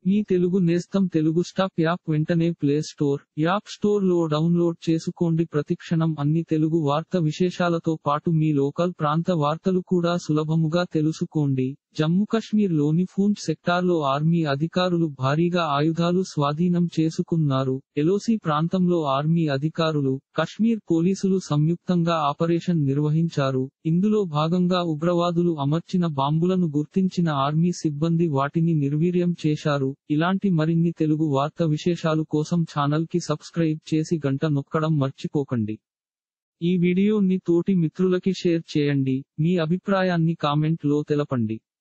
మీ తెలుగు నేస్తం Telugu stop app వెంటనే play store app store లో డౌన్లోడ్ చేసుకోండి ప్రతిక్షణం అన్ని తెలుగు వార్త విశేషాలతో పాటు మీ లోకల్ ప్రాంత వార్తలు కూడా సులభముగా తెలుసుకోండి జమ్మూ కశ్మీర్ లోని పూంచ్ సెక్టార్లో ఆర్మీ అధికారులు భారీగా ఆయుధాలు స్వాధీనం చేసుకున్నారు ఎలోసి ప్రాంతంలో ఆర్మీ అధికారులు కశ్మీర్ పోలీసులు సంయుక్తంగా ఆపరేషన్ నిర్వహించారు ఇందులో భాగంగా ఉగ్రవాదులు అమర్చిన బాంబులను గుర్తించిన ఆర్మీ సిబ్బంది వాటిని నిర్వీర్యం చేశారు ఇలాంటి మరిన్ని తెలుగు వార్త విశేషాలు కోసం ఛానల్ కి సబ్స్క్రైబ్ చేసి గంట నొక్కడం మర్చిపోకండి ఈ వీడియోని తోటి మిత్రులకి షేర్ చేయండి మీ అభిప్రాయాన్ని కామెంట్ లో తెలపండి